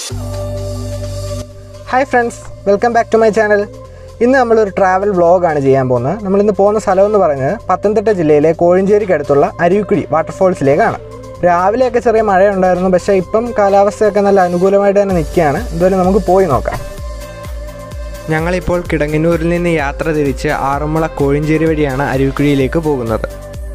hi friends welcome back to my channel ഇന്ന് നമ്മളൊരു travel വ്ളോഗാണ് ചെയ്യാൻ പോകുന്നത് നമ്മളിന്ന് പോകുന്ന സ്ഥലം എന്ന് പറയുന്നത് പത്തനംതിട്ട ജില്ലയിലെ കോഴഞ്ചേരിക്ക് അടുത്തുള്ള അരുവിക്കുഴി വാട്ടർഫോൾസിലേക്കാണ് രാവിലെയൊക്കെ ചെറിയ മഴയുണ്ടായിരുന്നു പക്ഷേ ഇപ്പം കാലാവസ്ഥയൊക്കെ നല്ല അനുകൂലമായിട്ട് തന്നെ നിൽക്കുകയാണ് എന്തായാലും നമുക്ക് പോയി നോക്കാം ഞങ്ങളിപ്പോൾ കിടങ്ങന്നൂരിൽ നിന്ന് യാത്ര തിരിച്ച് ആറന്മുള കോഴഞ്ചേരി വഴിയാണ് അരുവിക്കുഴിയിലേക്ക് പോകുന്നത്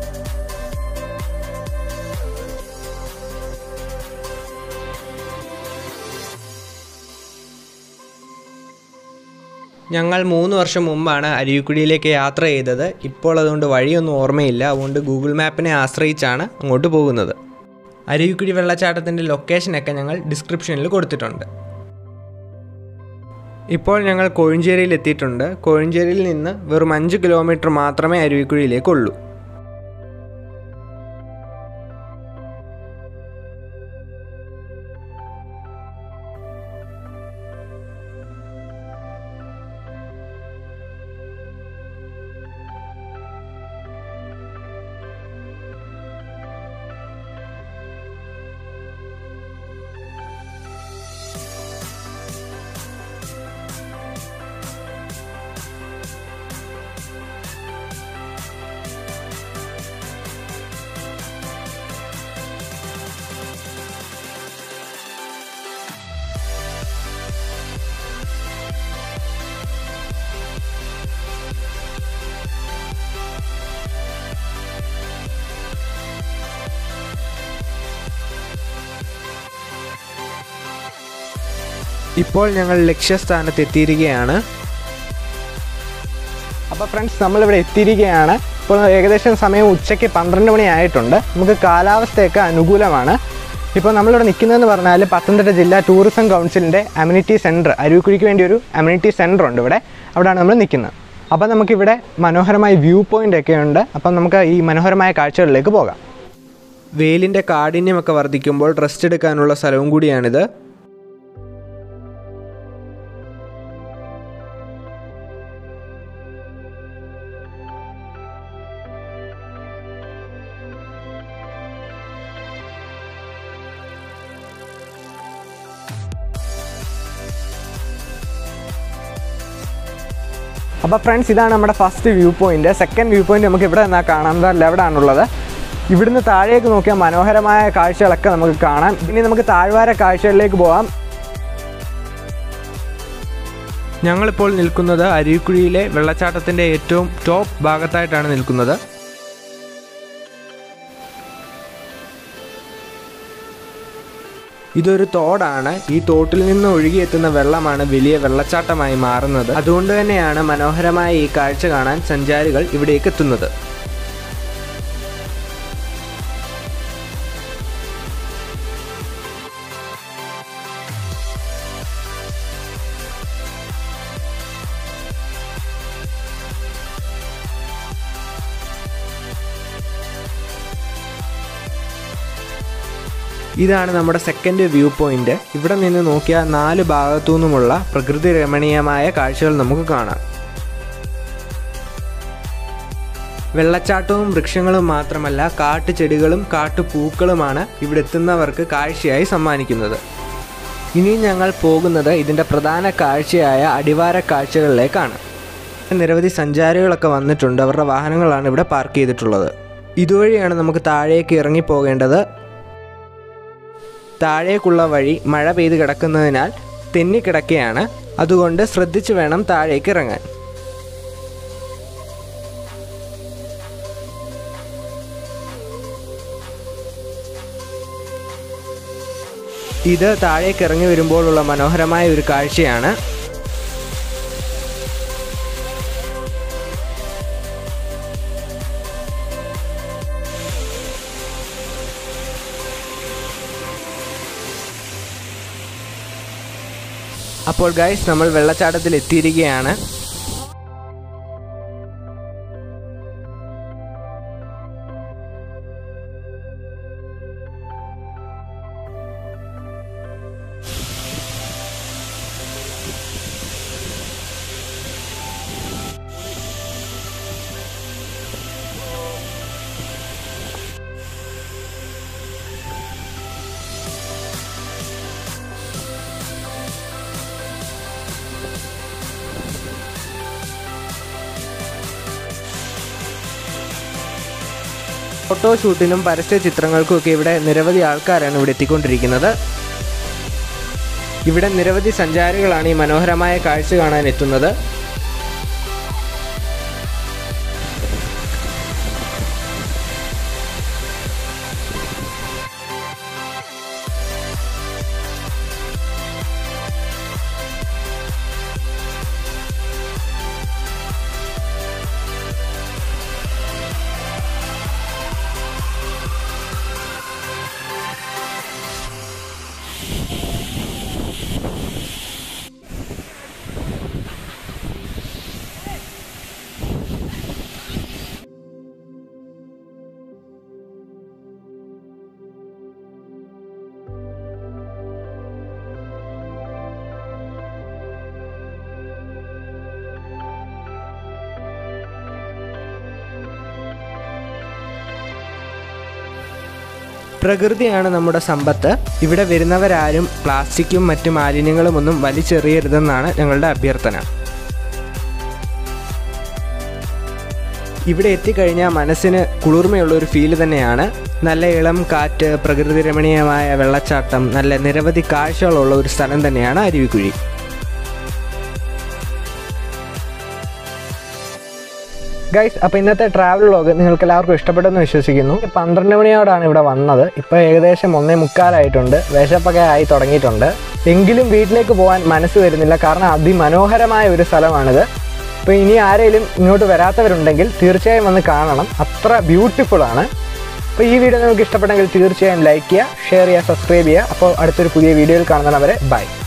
ഞങ്ങൾ മൂന്ന് വർഷം മുമ്പാണ് അരുവിക്കുഴിയിലേക്ക് യാത്ര ചെയ്തത് ഇപ്പോൾ അതുകൊണ്ട് വഴിയൊന്നും ഓർമ്മയില്ല അതുകൊണ്ട് ഗൂഗിൾ മാപ്പിനെ ആശ്രയിച്ചാണ് അങ്ങോട്ട് പോകുന്നത് അരുവിക്കുഴി വെള്ളച്ചാട്ടത്തിൻ്റെ ലൊക്കേഷനൊക്കെ ഞങ്ങൾ ഡിസ്ക്രിപ്ഷനിൽ കൊടുത്തിട്ടുണ്ട് ഇപ്പോൾ ഞങ്ങൾ കോഴഞ്ചേരിയിൽ എത്തിയിട്ടുണ്ട് കോഴഞ്ചേരിയിൽ നിന്ന് വെറും അഞ്ച് കിലോമീറ്റർ മാത്രമേ അരുവിക്കുഴിയിലേക്കുള്ളൂ ഇപ്പോൾ ഞങ്ങൾ ലക്ഷ്യസ്ഥാനത്ത് എത്തിയിരിക്കുകയാണ് അപ്പോൾ ഫ്രണ്ട്സ് നമ്മളിവിടെ എത്തിയിരിക്കുകയാണ് ഇപ്പോൾ ഏകദേശം സമയം ഉച്ചയ്ക്ക് പന്ത്രണ്ട് മണി ആയിട്ടുണ്ട് നമുക്ക് കാലാവസ്ഥയൊക്കെ അനുകൂലമാണ് ഇപ്പോൾ നമ്മളിവിടെ നിൽക്കുന്നതെന്ന് പറഞ്ഞാൽ പത്തനംതിട്ട ജില്ലാ ടൂറിസം കൗൺസിലിൻ്റെ അമ്യൂണിറ്റി സെൻറ്റർ അരുവിക്കുഴിക്ക് വേണ്ടി ഒരു അമ്യൂണിറ്റി സെൻറ്റർ ഉണ്ട് ഇവിടെ അവിടെയാണ് നമ്മൾ നിൽക്കുന്നത് അപ്പോൾ നമുക്കിവിടെ മനോഹരമായ വ്യൂ പോയിൻ്റ് ഒക്കെ ഉണ്ട് അപ്പം നമുക്ക് ഈ മനോഹരമായ കാഴ്ചകളിലേക്ക് പോകാം വെയിലിൻ്റെ കാഠിന്യമൊക്കെ വർദ്ധിക്കുമ്പോൾ റെസ്റ്റ് എടുക്കാനുള്ള സ്ഥലവും കൂടിയാണിത് അപ്പോൾ ഫ്രണ്ട്സ് ഇതാണ് നമ്മുടെ first view point second view point നമുക്ക് ഇവിടെ നിന്നാൽ കാണാം എവിടെയാണുള്ളത് ഇവിടുന്ന് താഴേക്ക് നോക്കിയാൽ മനോഹരമായ കാഴ്ചകളൊക്കെ നമുക്ക് കാണാം ഇനി നമുക്ക് താഴ്വാര കാഴ്ചകളിലേക്ക് പോകാം ഞങ്ങളിപ്പോൾ നിൽക്കുന്നത് അരുവിക്കുഴിയിലെ വെള്ളച്ചാട്ടത്തിൻ്റെ ഏറ്റവും ടോപ്പ് ഭാഗത്തായിട്ടാണ് നിൽക്കുന്നത് ഇതൊരു തോടാണ് ഈ തോട്ടിൽ നിന്ന് ഒഴുകിയെത്തുന്ന വെള്ളമാണ് വലിയ വെള്ളച്ചാട്ടമായി മാറുന്നത് അതുകൊണ്ട് തന്നെയാണ് മനോഹരമായ ഈ കാഴ്ച കാണാൻ സഞ്ചാരികൾ ഇവിടേക്ക് എത്തുന്നത് ഇതാണ് നമ്മുടെ സെക്കൻഡ് വ്യൂ പോയിന്റ് ഇവിടെ നിന്ന് നോക്കിയാൽ നാല് ഭാഗത്തു നിന്നുമുള്ള പ്രകൃതി രമണീയമായ കാഴ്ചകൾ നമുക്ക് കാണാം വെള്ളച്ചാട്ടവും വൃക്ഷങ്ങളും മാത്രമല്ല കാട്ടുചെടികളും കാട്ടുപൂക്കളുമാണ് ഇവിടെ എത്തുന്നവർക്ക് കാഴ്ചയായി സമ്മാനിക്കുന്നത് ഇനി ഞങ്ങൾ പോകുന്നത് ഇതിൻ്റെ പ്രധാന കാഴ്ചയായ അടിവാര കാഴ്ചകളിലേക്കാണ് നിരവധി സഞ്ചാരികളൊക്കെ വന്നിട്ടുണ്ട് അവരുടെ വാഹനങ്ങളാണ് ഇവിടെ പാർക്ക് ചെയ്തിട്ടുള്ളത് ഇതുവഴിയാണ് നമുക്ക് താഴേക്ക് ഇറങ്ങി പോകേണ്ടത് താഴേക്കുള്ള വഴി മഴ പെയ്ത് കിടക്കുന്നതിനാൽ തെന്നിക്കിടക്കുകയാണ് അതുകൊണ്ട് ശ്രദ്ധിച്ചു വേണം താഴേക്ക് ഇറങ്ങാൻ ഇത് താഴേക്ക് ഇറങ്ങി വരുമ്പോഴുള്ള മനോഹരമായ ഒരു കാഴ്ചയാണ് അപ്പോൾ ഗൈസ് നമ്മൾ വെള്ളച്ചാട്ടത്തിൽ എത്തിയിരിക്കുകയാണ് ഫോട്ടോഷൂട്ടിനും പരസ്യ ചിത്രങ്ങൾക്കും ഒക്കെ ഇവിടെ നിരവധി ആൾക്കാരാണ് ഇവിടെ എത്തിക്കൊണ്ടിരിക്കുന്നത് ഇവിടെ നിരവധി സഞ്ചാരികളാണ് ഈ മനോഹരമായ കാഴ്ച കാണാൻ എത്തുന്നത് പ്രകൃതിയാണ് നമ്മുടെ സമ്പത്ത് ഇവിടെ വരുന്നവരാരും പ്ലാസ്റ്റിക്കും മറ്റു മാലിന്യങ്ങളും ഒന്നും വലിച്ചെറിയരുതെന്നാണ് ഞങ്ങളുടെ അഭ്യർത്ഥന ഇവിടെ എത്തിക്കഴിഞ്ഞാൽ മനസ്സിന് കുളിർമയുള്ള ഒരു ഫീല് തന്നെയാണ് നല്ല ഇളം കാറ്റ് പ്രകൃതി രമണീയമായ വെള്ളച്ചാട്ടം നല്ല നിരവധി കാഴ്ചകളുള്ള ഒരു സ്ഥലം തന്നെയാണ് അരുവിക്കുഴി ഗൈസ് അപ്പോൾ ഇന്നത്തെ ട്രാവൽ വ്ളോഗ് നിങ്ങൾക്ക് എല്ലാവർക്കും ഇഷ്ടപ്പെട്ടെന്ന് വിശ്വസിക്കുന്നു പന്ത്രണ്ട് മണിയോടാണ് ഇവിടെ വന്നത് ഇപ്പോൾ ഏകദേശം ഒന്നേ മുക്കാലായിട്ടുണ്ട് വിശപ്പൊക്കെ ആയി തുടങ്ങിയിട്ടുണ്ട് എങ്കിലും വീട്ടിലേക്ക് പോകാൻ മനസ്സ് വരുന്നില്ല കാരണം അതിമനോഹരമായ ഒരു സ്ഥലമാണിത് അപ്പോൾ ഇനി ആരെങ്കിലും ഇങ്ങോട്ട് വരാത്തവരുണ്ടെങ്കിൽ തീർച്ചയായും വന്ന് കാണണം അത്ര ബ്യൂട്ടിഫുൾ ആണ് അപ്പോൾ ഈ വീഡിയോ നിങ്ങൾക്ക് ഇഷ്ടപ്പെട്ടെങ്കിൽ തീർച്ചയായും ലൈക്ക് ചെയ്യുക ഷെയർ ചെയ്യുക സബ്സ്ക്രൈബ് ചെയ്യുക അപ്പോൾ അടുത്തൊരു പുതിയ വീഡിയോയിൽ കാണുന്നവരെ ബൈ